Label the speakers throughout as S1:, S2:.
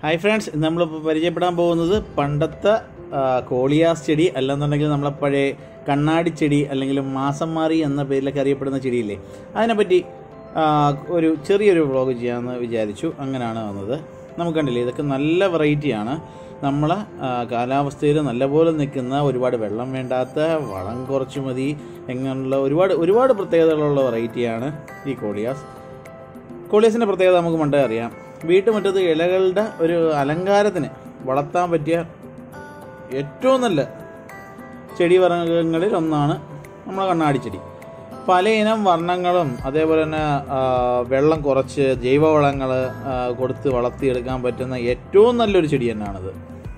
S1: hi friends ഇന്ന് നമ്മളിപ്പോൾ പരിചയപ്പെടാൻ പോകുന്നത് പണ്ടത്തെ ആ, കോളിയാസ് ചെടി അല്ലെന്നുണ്ടെങ്കിൽ നമ്മളെ പഴയ കണ്ണാടി ചെടി അല്ലെങ്കിൽ മാസം മാറി എന്ന പേരിലൊക്കെ അറിയപ്പെടുന്ന ചെടിയില്ലേ അതിനെപ്പറ്റി ആ, ഒരു ചെറിയൊരു വ്ളോഗ് ചെയ്യാമെന്ന് വിചാരിച്ചു അങ്ങനെയാണ് വന്നത് നമുക്ക് കണ്ടില്ലേ ഇതൊക്കെ നല്ല വെറൈറ്റിയാണ് നമ്മളെ ആ, കാലാവസ്ഥയിൽ നല്ലപോലെ നിൽക്കുന്ന ഒരുപാട് വെള്ളം വേണ്ടാത്ത വളം കുറച്ച് മതി എങ്ങനെയുള്ള ഒരുപാട് ഒരുപാട് പ്രത്യേകതകളുള്ള വെറൈറ്റിയാണ് ഈ കോളിയാസ് കോളിയസിൻ്റെ പ്രത്യേകത നമുക്ക് പണ്ടേ അറിയാം വീട്ടുമുറ്റത്ത് ഇലകളുടെ ഒരു അലങ്കാരത്തിന് വളർത്താൻ പറ്റിയ ഏറ്റവും നല്ല ചെടി വർഗ്ഗങ്ങളിൽ ഒന്നാണ് നമ്മളെ കണ്ണാടി ചെടി പലയിനം വർണ്ണങ്ങളും അതേപോലെ തന്നെ ആ, വെള്ളം കുറച്ച് ജൈവവളങ്ങൾ കൊടുത്ത് വളർത്തിയെടുക്കാൻ പറ്റുന്ന ഏറ്റവും നല്ലൊരു ചെടി തന്നെയാണിത്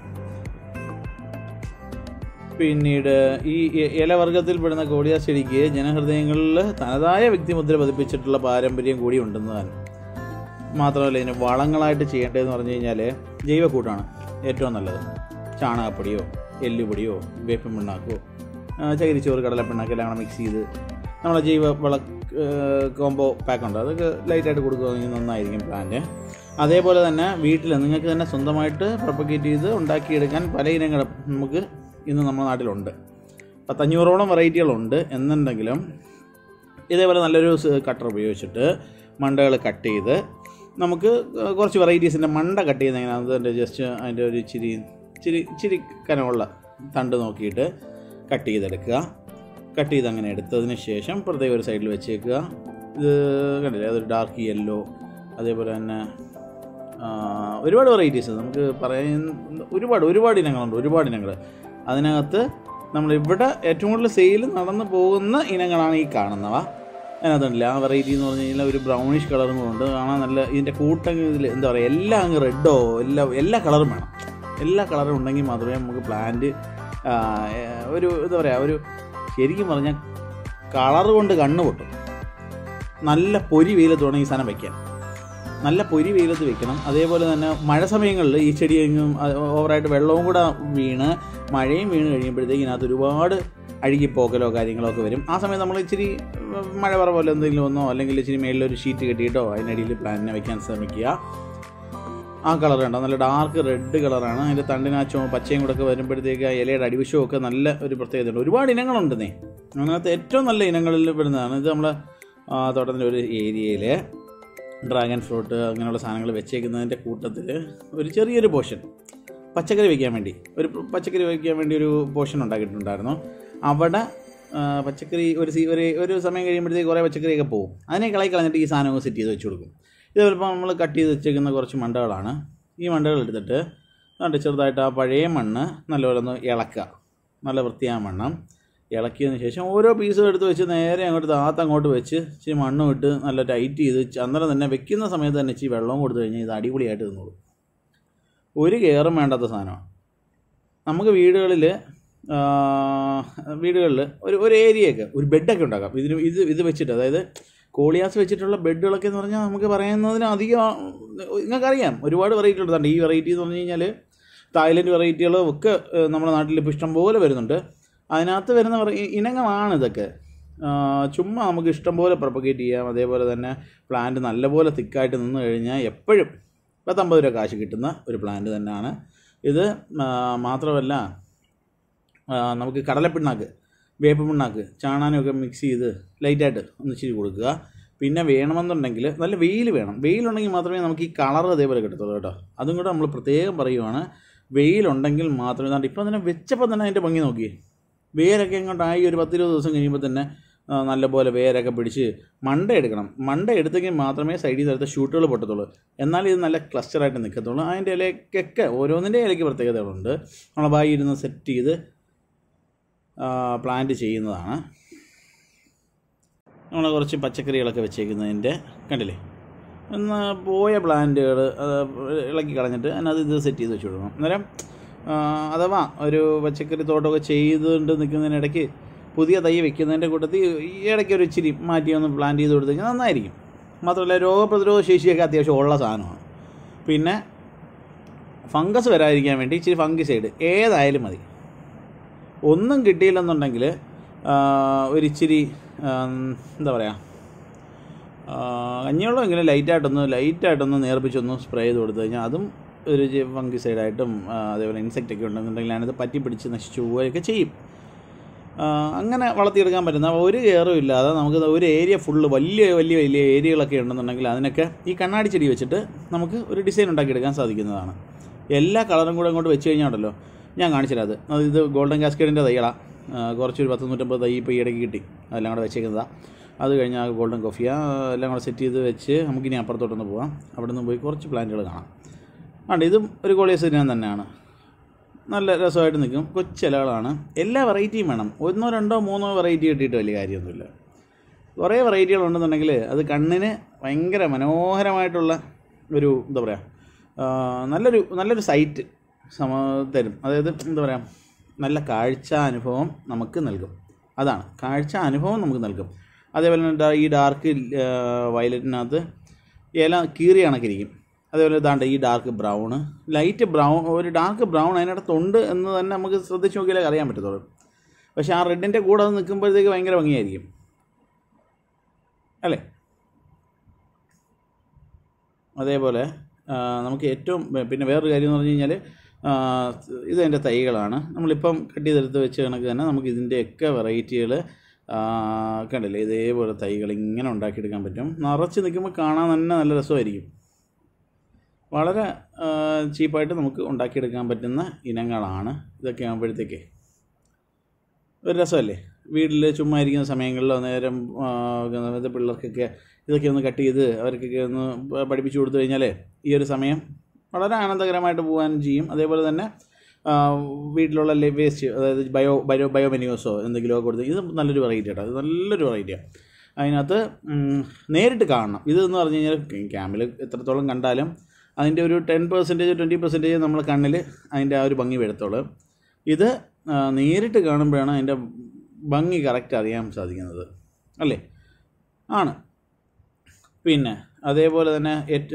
S1: പിന്നീട് ഈ ഇ- ഇലവർഗത്തിൽപ്പെടുന്ന കോടിയാസ് ചെടിക്ക് ജനഹൃദയങ്ങളിൽ തനതായ വ്യക്തിമുദ്ര പതിപ്പിച്ചിട്ടുള്ള പാരമ്പര്യം കൂടി ഉണ്ടെന്ന് തന്നെ മാത്രമല്ല ഇതിന് വളങ്ങളായിട്ട് ചെയ്യേണ്ടതെന്ന് പറഞ്ഞു കഴിഞ്ഞാൽ ജൈവക്കൂട്ടാണ് ഏറ്റവും നല്ലത് ചാണകപ്പൊടിയോ എല്ലുപൊടിയോ വേപ്പിൻ പിണ്ണാക്കോ ആ, ചകിരിച്ചോറ് കടലപ്പിണ്ണാക്ക് എല്ലാം കൂടെ മിക്സ് ചെയ്ത് നമ്മളെ ജൈവ വള കോംബോ പാക്ക് ഉണ്ട് അതൊക്കെ ലൈറ്റായിട്ട് കൊടുക്കുകയാണെങ്കിൽ നന്നായിരിക്കും പ്ലാന്റ് അതേപോലെ തന്നെ വീട്ടിൽ നിങ്ങൾക്ക് തന്നെ സ്വന്തമായിട്ട് പ്രൊപ്പഗേറ്റ് ചെയ്ത് ഉണ്ടാക്കിയെടുക്കാൻ പല ഇനങ്ങളും നമുക്ക് ഇന്ന് നമ്മുടെ നാട്ടിലുണ്ട് പത്തഞ്ഞൂറോളം വെറൈറ്റികളുണ്ട് എന്നുണ്ടെങ്കിലും ഇതേപോലെ നല്ലൊരു കട്ടർ ഉപയോഗിച്ചിട്ട് മണ്ടകൾ കട്ട് ചെയ്ത് നമുക്ക് കുറച്ച് വെറൈറ്റീസിൻ്റെ മണ്ട കട്ട് ചെയ്യുന്ന എങ്ങനെയാണെന്ന് അതിൻ്റെ ജസ്റ്റ് അതിൻ്റെ ഒരു ഇച്ചിരി ഇച്ചിരി ഇച്ചിരി കനമുള്ള തണ്ട് നോക്കിയിട്ട് കട്ട് ചെയ്തെടുക്കുക കട്ട് ചെയ്ത് അങ്ങനെ എടുത്തതിന് ശേഷം പ്രത്യേക ഒരു സൈഡിൽ വെച്ചേക്കുക ഇത് കണ്ടില്ലേ അതൊരു ഡാർക്ക് യെല്ലോ അതേപോലെ തന്നെ ആ, ഒരുപാട് വെറൈറ്റീസ് നമുക്ക് പറയുന്ന ഒരുപാട് ഒരുപാട് ഇനങ്ങളുണ്ട് ഒരുപാട് ഇനങ്ങൾ അതിനകത്ത് നമ്മളിവിടെ ഏറ്റവും കൂടുതൽ സെയിൽ നടന്നു പോകുന്ന ഇനങ്ങളാണ് ഈ കാണുന്നവ അതിനകത്തുണ്ടല്ല ആ വെറൈറ്റി എന്ന് പറഞ്ഞു കഴിഞ്ഞാൽ ഒരു ബ്രൗണിഷ് കളറും കൊണ്ട് കാണാൻ നല്ല ഇതിൻ്റെ കൂട്ടം ഇതിൽ എന്താ പറയുക എല്ലാം അങ്ങ് റെഡോ എല്ലാ എല്ലാ കളറും വേണം എല്ലാ കളറും ഉണ്ടെങ്കിൽ മാത്രമേ നമുക്ക് പ്ലാന്റ് ഒരു എന്താ പറയുക ഒരു ശരിക്കും പറഞ്ഞാൽ കളർ കൊണ്ട് കണ്ണ് പൊട്ടും നല്ല പൊരി വെയിലത്ത് വേണം ഈ സാധനം വയ്ക്കാൻ നല്ല പൊരി വെയിലത്ത് വെക്കണം അതേപോലെ തന്നെ മഴ സമയങ്ങളിൽ ഈ ചെടി എങ്ങും അഹ് ഓവറായിട്ട് വെള്ളവും കൂടെ വീണ് മഴയും വീണ് കഴിയുമ്പോഴത്തേക്ക് ഇതിനകത്ത് ഒരുപാട് അഴുകിപ്പോക്കലോ കാര്യങ്ങളോ ഒക്കെ വരും ആ സമയത്ത് നമ്മൾ ഇച്ചിരി ഉം, മഴ പറ പോലെ എന്തെങ്കിലും ഒന്നോ അല്ലെങ്കിൽ ഇച്ചിരി മേളിലൊരു ഷീറ്റ് കെട്ടിയിട്ടോ അതിനടിയിൽ പ്ലാന്റിനെ വെക്കാൻ ശ്രമിക്കുക ആ കളർ കണ്ടോ നല്ല ഡാർക്ക് റെഡ് കളറാണ് അതിൻ്റെ തണ്ടിനാച്ചോ പച്ചയും കൂടെ ഒക്കെ വരുമ്പോഴത്തേക്ക് ആ ഇലയുടെ അടിവശവും ഒക്കെ നല്ല ഒരു പ്രത്യേകതയുണ്ട് ഒരുപാട് ഇനങ്ങളുണ്ടെന്നേ അതിനകത്ത് ഏറ്റവും നല്ല ഇനങ്ങളിൽ പെടുന്നതാണ് ഇത് നമ്മളെ ആ, തോട്ടത്തിൻ്റെ ഒരു ഏരിയയിൽ ഡ്രാഗൺ ഫ്രൂട്ട് അങ്ങനെയുള്ള സാധനങ്ങൾ വെച്ചേക്കുന്നതിൻ്റെ കൂട്ടത്തിൽ ഒരു ചെറിയൊരു പോർഷൻ പച്ചക്കറി വയ്ക്കാൻ വേണ്ടി ഒരു പച്ചക്കറി വയ്ക്കാൻ വേണ്ടി ഒരു പോർഷൻ ഉണ്ടാക്കിയിട്ടുണ്ടായിരുന്നു അവിടെ ആ, പച്ചക്കറി ഒരു സീ ഒരു ഒരു സമയം കഴിയുമ്പോഴത്തേക്ക് കുറേ പച്ചക്കറിയൊക്കെ പോകും അതിനെ കളയി കളഞ്ഞിട്ട് ഈ സാധനം സെറ്റ് ചെയ്ത് വെച്ച് കൊടുക്കും ഇത് ചിലപ്പോൾ നമ്മൾ കട്ട് ചെയ്ത് വെച്ചേക്കുന്ന കുറച്ച് മണ്ടകളാണ് ഈ മണ്ടകൾ എടുത്തിട്ട് എന്നിട്ട് ചെറുതായിട്ട് ആ പഴയ മണ്ണ് നല്ലപോലെ ഒന്ന് ഇളക്കുക നല്ല വൃത്തിയായ മണ്ണ് ഇളക്കിയതിന് ശേഷം ഓരോ പീസും എടുത്ത് വെച്ച് നേരെ അങ്ങോട്ട് താത്ത അങ്ങോട്ട് വെച്ച് ഇച്ചിരി മണ്ണും ഇട്ട് നല്ല ടൈറ്റ് ചെയ്ത് അന്നേരം തന്നെ വെക്കുന്ന സമയത്ത് തന്നെ ഇച്ചിരി വെള്ളവും കൊടുത്തു കഴിഞ്ഞാൽ ഇത് അടിപൊളിയായിട്ട് നിന്നോളും ഒരു കെയറും വേണ്ടാത്ത സാധനമാണ് നമുക്ക് വീടുകളിൽ വീടുകളിൽ ഒരു ഒരു ഏരിയയൊക്കെ ഒരു ബെഡൊക്കെ ഉണ്ടാക്കാം ഇതിന് ഇത് ഇത് വെച്ചിട്ട് അതായത് കോളിയാസ് വെച്ചിട്ടുള്ള ബെഡുകളൊക്കെ എന്ന് പറഞ്ഞാൽ നമുക്ക് പറയുന്നതിന് അധികം നിങ്ങൾക്കറിയാം ഒരുപാട് വെറൈറ്റി ഉള്ളതാണ് ഈ വെറൈറ്റി എന്ന് പറഞ്ഞു കഴിഞ്ഞാൽ തായ്ലൻഡ് വെറൈറ്റികളും ഒക്കെ ഏഹ്, നമ്മുടെ നാട്ടിൽ ഇപ്പോൾ ഇഷ്ടം പോലെ വരുന്നുണ്ട് അതിനകത്ത് വരുന്ന വെറ- ഇ- ഇനങ്ങളാണ് ഇതൊക്കെ ആ, ചുമ്മാ നമുക്ക് ഇഷ്ടം പോലെ പ്രൊപ്പഗേറ്റ് ചെയ്യാം അതേപോലെ തന്നെ പ്ലാന്റ് നല്ലപോലെ തിക്കായിട്ട് നിന്ന് കഴിഞ്ഞാൽ എപ്പോഴും പത്തമ്പത് രൂപ കാശ് കിട്ടുന്ന ഒരു പ്ലാന്റ് തന്നെയാണ് ഇത് ആ, മാത്രമല്ല ആ, നമുക്ക് കടലപ്പിണ്ണാക്ക് വേപ്പ് പിണ്ണാക്ക് ചാണാനൊക്കെ മിക്സ് ചെയ്ത് ലൈറ്റായിട്ട് ഒന്ന് ഇച്ചിരി കൊടുക്കുക പിന്നെ വേണമെന്നുണ്ടെങ്കിൽ നല്ല വെയിൽ വേണം വെയിലുണ്ടെങ്കിൽ മാത്രമേ നമുക്ക് ഈ കളർ അതേപോലെ കിട്ടത്തുള്ളൂ കേട്ടോ അതും കൂടെ നമ്മൾ പ്രത്യേകം പറയുവാണ് വെയിലുണ്ടെങ്കിൽ മാത്രമേ ഇതാണ്ട് ഇപ്പം തന്നെ വെച്ചപ്പോൾ തന്നെ അതിൻ്റെ ഭംഗി നോക്കി വേരൊക്കെ ഇങ്ങോട്ടായി ഒരു പത്തിരുപത് ദിവസം കഴിയുമ്പോൾ തന്നെ ആ, നല്ലപോലെ വേരൊക്കെ പിടിച്ച് മണ്ട എടുക്കണം മണ്ട എടുത്തെങ്കിൽ മാത്രമേ സൈഡിൽ നിന്ന് എടുത്ത ഷൂട്ടുകൾ പൊട്ടത്തുള്ളൂ എന്നാൽ ഇത് നല്ല ക്ലസ്റ്ററായിട്ട് നിൽക്കത്തുള്ളൂ അതിൻ്റെ ഇലയ്ക്കൊക്കെ ഓരോന്നിൻ്റെ ഇലയ്ക്ക് പ്രത്യേകതകളുണ്ട് നമ്മളെ ബായി ഇരുന്ന് സെറ്റ് ചെയ്ത് പ്ലാന്റ് ചെയ്യുന്നതാണ് നമ്മൾ കുറച്ച് പച്ചക്കറികളൊക്കെ വെച്ചേക്കുന്നതിൻ്റെ കണ്ടില്ലേ ഒന്ന് പോയ പ്ലാന്റുകൾ ഇളക്കി കളഞ്ഞിട്ട് അതിനകത്ത് ഇത് സെറ്റ് ചെയ്ത് വെച്ച് കൊടുക്കണം അന്നേരം ആ, അഥവാ ഒരു പച്ചക്കറി തോട്ടമൊക്കെ ചെയ്തുകൊണ്ട് നിൽക്കുന്നതിനിടയ്ക്ക് പുതിയ തൈ വെക്കുന്നതിൻ്റെ കൂട്ടത്തിൽ ഈ ഇടയ്ക്ക് ഒരു ഇച്ചിരി മാറ്റി ഒന്ന് പ്ലാന്റ് ചെയ്ത് കൊടുത്തു കഴിഞ്ഞാൽ നന്നായിരിക്കും മാത്രമല്ല രോഗപ്രതിരോധ ശേഷിയൊക്കെ അത്യാവശ്യം ഉള്ള സാധനമാണ് പിന്നെ ഫംഗസ് വരാതിരിക്കാൻ വേണ്ടി ഇച്ചിരി ഫംഗിസൈഡ് ഏതായാലും മതി ഒന്നും കിട്ടിയില്ലെന്നുണ്ടെങ്കിൽ ഒരിച്ചിരി എന്താ പറയുക കഞ്ഞിവെള്ളമെങ്കിലും ലൈറ്റായിട്ടൊന്ന് ലൈറ്റായിട്ടൊന്ന് നേർപ്പിച്ചൊന്ന് സ്പ്രേ ചെയ്ത് കൊടുത്തു കഴിഞ്ഞാൽ അതും ഒരു ഫംഗിസൈഡായിട്ടും അതേപോലെ ഇൻസെക്റ്റ് ഒക്കെ ഉണ്ടെന്നുണ്ടെങ്കിൽ അതിനകത്ത് പറ്റി പിടിച്ച് നശിച്ചു പോവുകയൊക്കെ ചെയ്യും ആ, അങ്ങനെ വളർത്തിയെടുക്കാൻ പറ്റുന്ന ഒരു കെയറും ഇല്ലാതെ നമുക്ക് ഒരു ഏരിയ ഫുള്ള് വലിയ വലിയ വലിയ ഏരിയകളൊക്കെ ഉണ്ടെന്നുണ്ടെങ്കിൽ അതിനൊക്കെ ഈ കണ്ണാടി ചെടി വെച്ചിട്ട് നമുക്ക് ഒരു ഡിസൈൻ ഉണ്ടാക്കിയെടുക്കാൻ സാധിക്കുന്നതാണ് എല്ലാ കളറും കൂടെ അങ്ങോട്ട് വെച്ച് കഴിഞ്ഞാൽ ഉണ്ടല്ലോ ഞാൻ കാണിച്ചുതരാം അത് അത് ഇത് ഗോൾഡൻ കാസ്കേഡിൻ്റെ തൈകളാണ് കുറച്ചൊരു പത്ത് നൂറ്റമ്പത് തൈ ഇപ്പോൾ ഈ ഇടയ്ക്ക് കിട്ടി അതെല്ലാം കൂടെ വെച്ചേക്കുന്നതാണ് അത് കഴിഞ്ഞാൽ ഗോൾഡൻ കോഫിയ എല്ലാം കൂടെ സെറ്റ് ചെയ്ത് വെച്ച് നമുക്കിനി അപ്പുറത്തോട്ടൊന്ന് പോവാം അവിടെ നിന്ന് പോയി കുറച്ച് പ്ലാന്റുകൾ കാണാം ഉണ്ട് ഇതും ഒരു കോളിയസിനാൻ തന്നെയാണ് നല്ല രസമായിട്ട് നിൽക്കും കൊച്ചിലകളാണ് എല്ലാ വെറൈറ്റിയും വേണം ഒന്നോ രണ്ടോ മൂന്നോ വെറൈറ്റി കിട്ടിയിട്ട് വലിയ കാര്യമൊന്നുമില്ല കുറേ വെറൈറ്റികൾ ഉണ്ടെന്നുണ്ടെങ്കിൽ അത് കണ്ണിന് ഭയങ്കര മനോഹരമായിട്ടുള്ള ഒരു എന്താ പറയുക ആ, നല്ലൊരു നല്ലൊരു സൈറ്റ് സമ തരും അതായത് എന്താ പറയുക നല്ല കാഴ്ച അനുഭവം നമുക്ക് നൽകും അതാണ് കാഴ്ച അനുഭവം നമുക്ക് നൽകും അതേപോലെ തന്നെ ഡാ- ഈ ഡാർക്ക് വയലറ്റിനകത്ത് ഇല കീറി കണക്കിരിക്കും അതേപോലെ ഇതാണ്ട് ഈ ഡാർക്ക് ബ്രൗണ് ലൈറ്റ് ബ്രൗൺ ഒരു ഡാർക്ക് ബ്രൗൺ അതിനകത്തുണ്ട് എന്ന് തന്നെ നമുക്ക് ശ്രദ്ധിച്ച് നോക്കിയാലേ അറിയാൻ പറ്റത്തുള്ളൂ പക്ഷേ ആ റെഡിൻ്റെ കൂടെ അത് നിൽക്കുമ്പോഴത്തേക്ക് ഭയങ്കര ഭംഗിയായിരിക്കും അല്ലേ അതേപോലെ ആ, നമുക്ക് ഏറ്റവും പിന്നെ വേറൊരു കാര്യം എന്ന് പറഞ്ഞു കഴിഞ്ഞാൽ ഇത് അതിൻ്റെ തൈകളാണ് നമ്മളിപ്പം കട്ട് ചെയ്തെടുത്ത് വെച്ച് കണക്ക് തന്നെ നമുക്ക് ഇതിൻ്റെയൊക്കെ വെറൈറ്റികൾ കണ്ടില്ലേ ഇതേപോലെ തൈകൾ ഇങ്ങനെ ഉണ്ടാക്കിയെടുക്കാൻ പറ്റും നിറച്ച് നിൽക്കുമ്പോൾ കാണാൻ തന്നെ നല്ല രസമായിരിക്കും വളരെ ചീപ്പായിട്ട് നമുക്ക് ഉണ്ടാക്കിയെടുക്കാൻ പറ്റുന്ന ഇനങ്ങളാണ് ഇതൊക്കെ ആകുമ്പോഴത്തേക്ക് ഒരു രസമല്ലേ വീട്ടിൽ ചുമ്മാ ഇരിക്കുന്ന സമയങ്ങളിൽ നേരം ആ, ഇത് പിള്ളേർക്കൊക്കെ ഇതൊക്കെ ഒന്ന് കട്ട് ചെയ്ത് അവർക്കൊക്കെ ഒന്ന് പ- പഠിപ്പിച്ചു കൊടുത്തു കഴിഞ്ഞാൽ ഈ ഒരു സമയം വളരെ ആനന്ദകരമായിട്ട് പോകാനും ചെയ്യും അതേപോലെ തന്നെ ആ, വീട്ടിലുള്ള വേസ്റ്റ് അതായത് ബയോ ബയോ ബയോ മെനിയോസോ എന്തെങ്കിലുമൊക്കെ കൊടുത്ത് ഇത് നല്ലൊരു വെറൈറ്റി കേട്ടോ ഇത് നല്ലൊരു വെറൈറ്റിയാണ് അതിനകത്ത് ഉം, നേരിട്ട് കാണണം ഇത് എന്ന് പറഞ്ഞു കഴിഞ്ഞാൽ ക്യാമ്പിൽ എത്രത്തോളം കണ്ടാലും അതിൻ്റെ ഒരു ടെൻ പെർസെൻറ്റേജ് ട്വൻറ്റി പെർസെൻറ്റേജ് നമ്മൾ കണ്ണിൽ അതിൻ്റെ ആ ഒരു ഭംഗി വരത്തുള്ളൂ ഇത് ആ, നേരിട്ട് കാണുമ്പോഴാണ് അതിൻ്റെ ഭംഗി കറക്റ്റ് അറിയാൻ സാധിക്കുന്നത് അല്ലേ ആണ് പിന്നെ അതേപോലെ തന്നെ ഏറ്റ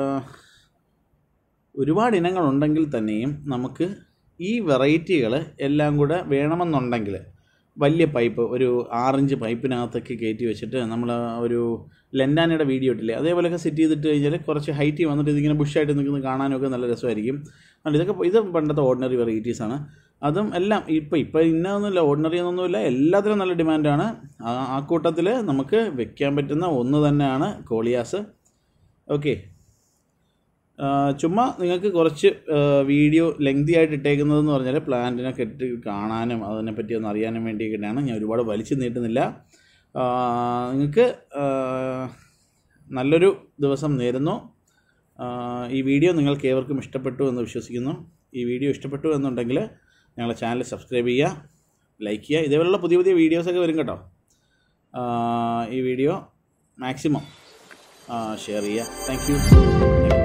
S1: ഒരുപാട് ഇനങ്ങളുണ്ടെങ്കിൽ തന്നെയും നമുക്ക് ഈ വെറൈറ്റികൾ എല്ലാം കൂടെ വേണമെന്നുണ്ടെങ്കിൽ വലിയ പൈപ്പ് ഒരു ആറിഞ്ച് പൈപ്പിനകത്തൊക്കെ കയറ്റി വെച്ചിട്ട് നമ്മൾ ഒരു ലെൻഡാനയുടെ വീഡിയോ ഇട്ടില്ലേ അതേപോലെയൊക്കെ സെറ്റ് ചെയ്തിട്ട് കഴിഞ്ഞാൽ കുറച്ച് ഹൈറ്റ് വന്നിട്ട് ഇതിങ്ങനെ ബുഷായിട്ട് നിൽക്കുന്നത് കാണാനൊക്കെ നല്ല രസമായിരിക്കും അതുകൊണ്ട് ഇതൊക്കെ ഇത് പണ്ടത്തെ ഓർഡിനറി വെറൈറ്റീസാണ് അതും എല്ലാം ഇപ്പോൾ ഇപ്പോൾ ഇന്നൊന്നുമില്ല ഓർഡിനറി എന്നൊന്നുമില്ല എല്ലാത്തിനും നല്ല ഡിമാൻഡാണ് ആ ആ കൂട്ടത്തിൽ നമുക്ക് വെക്കാൻ പറ്റുന്ന ഒന്ന് തന്നെയാണ് കോളിയാസ് ഓക്കെ ചുമ്മാ നിങ്ങൾക്ക് കുറച്ച് ആ, വീഡിയോ ലെങ്തി ആയിട്ട് ഇട്ടേക്കുന്നതെന്ന് പറഞ്ഞാൽ പ്ലാന്റിനെ കെട്ടി കാണാനും അതിനെപ്പറ്റി ഒന്ന് അറിയാനും വേണ്ടിയിട്ടാണ് ഞാൻ ഒരുപാട് വലിച്ചു നീട്ടുന്നില്ല ആ, നിങ്ങൾക്ക് ആ, നല്ലൊരു ദിവസം നേരുന്നു ആ, ഈ വീഡിയോ നിങ്ങൾക്ക് ഏവർക്കും ഇഷ്ടപ്പെട്ടു എന്ന് വിശ്വസിക്കുന്നു ഈ വീഡിയോ ഇഷ്ടപ്പെട്ടു എന്നുണ്ടെങ്കിൽ ഞങ്ങളുടെ ചാനൽ സബ്സ്ക്രൈബ് ചെയ്യുക ലൈക്ക് ചെയ്യുക ഇതേപോലുള്ള പുതിയ പുതിയ വീഡിയോസൊക്കെ വരും കേട്ടോ ആ, ഈ വീഡിയോ മാക്സിമം ഷെയർ ചെയ്യുക താങ്ക് യു താങ്ക് യു